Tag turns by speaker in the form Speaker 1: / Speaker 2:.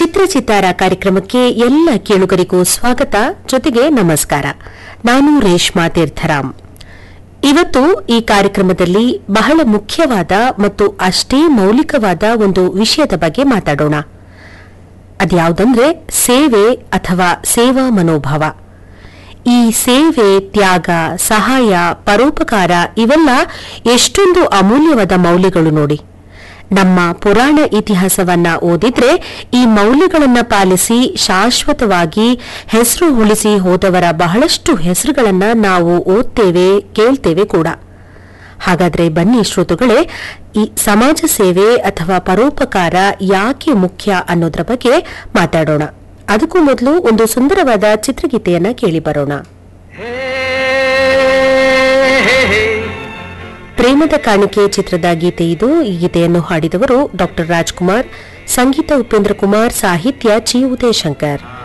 Speaker 1: ಚಿತ್ರಚಿತ್ತಾರ ಕಾರ್ಯಕ್ರಮಕ್ಕೆ ಎಲ್ಲ ಕೇಳುಗರಿಗೂ ಸ್ವಾಗತ ಜೊತೆಗೆ ನಮಸ್ಕಾರ ನಾನು ರೇಷ್ಮಾ ತೀರ್ಥರಾಮ್ ಇವತ್ತು ಈ ಕಾರ್ಯಕ್ರಮದಲ್ಲಿ ಬಹಳ ಮುಖ್ಯವಾದ ಮತ್ತು ಅಷ್ಟೇ ಮೌಲಿಕವಾದ ಒಂದು ವಿಷಯದ ಬಗ್ಗೆ ಮಾತಾಡೋಣ ಅದ್ಯಾವುದಂದ್ರೆ ಸೇವೆ ಅಥವಾ ಸೇವಾ ಮನೋಭಾವ ಈ ಸೇವೆ ತ್ಯಾಗ ಸಹಾಯ ಪರೋಪಕಾರ ಇವೆಲ್ಲ ಎಷ್ಟೊಂದು ಅಮೂಲ್ಯವಾದ ಮೌಲ್ಯಗಳು ನೋಡಿ ನಮ್ಮ ಪುರಾಣ ಇತಿಹಾಸವನ್ನ ಓದಿದ್ರೆ ಈ ಮೌಲ್ಯಗಳನ್ನ ಪಾಲಿಸಿ ಶಾಶ್ವತವಾಗಿ ಹೆಸರು ಉಳಿಸಿ ಹೋದವರ ಬಹಳಷ್ಟು ಹೆಸರುಗಳನ್ನ ನಾವು ಓದ್ತೇವೆ ಕೇಳ್ತೇವೆ ಕೂಡ ಹಾಗಾದ್ರೆ ಬನ್ನಿ ಶ್ರೋತೃಗಳೇ ಈ ಸಮಾಜ ಸೇವೆ ಅಥವಾ ಪರೋಪಕಾರ ಯಾಕೆ ಮುಖ್ಯ ಅನ್ನೋದ್ರ ಬಗ್ಗೆ ಮಾತಾಡೋಣ ಅದಕ್ಕೂ ಮೊದಲು ಒಂದು ಸುಂದರವಾದ ಚಿತ್ರಗೀತೆಯನ್ನ ಕೇಳಿ ಬರೋಣ ಪ್ರೇಮದ ಕಾಣಿಕೆ ಚಿತ್ರದ ಗೀತೆ ಇದು ಈ ಗೀತೆಯನ್ನು ಹಾಡಿದವರು ಡಾಕ್ಟರ್ ರಾಜ್ಕುಮಾರ್ ಸಂಗೀತ ಉಪೇಂದ್ರ ಕುಮಾರ್ ಸಾಹಿತ್ಯ ಚಿ ಉದಯಶಂಕರ್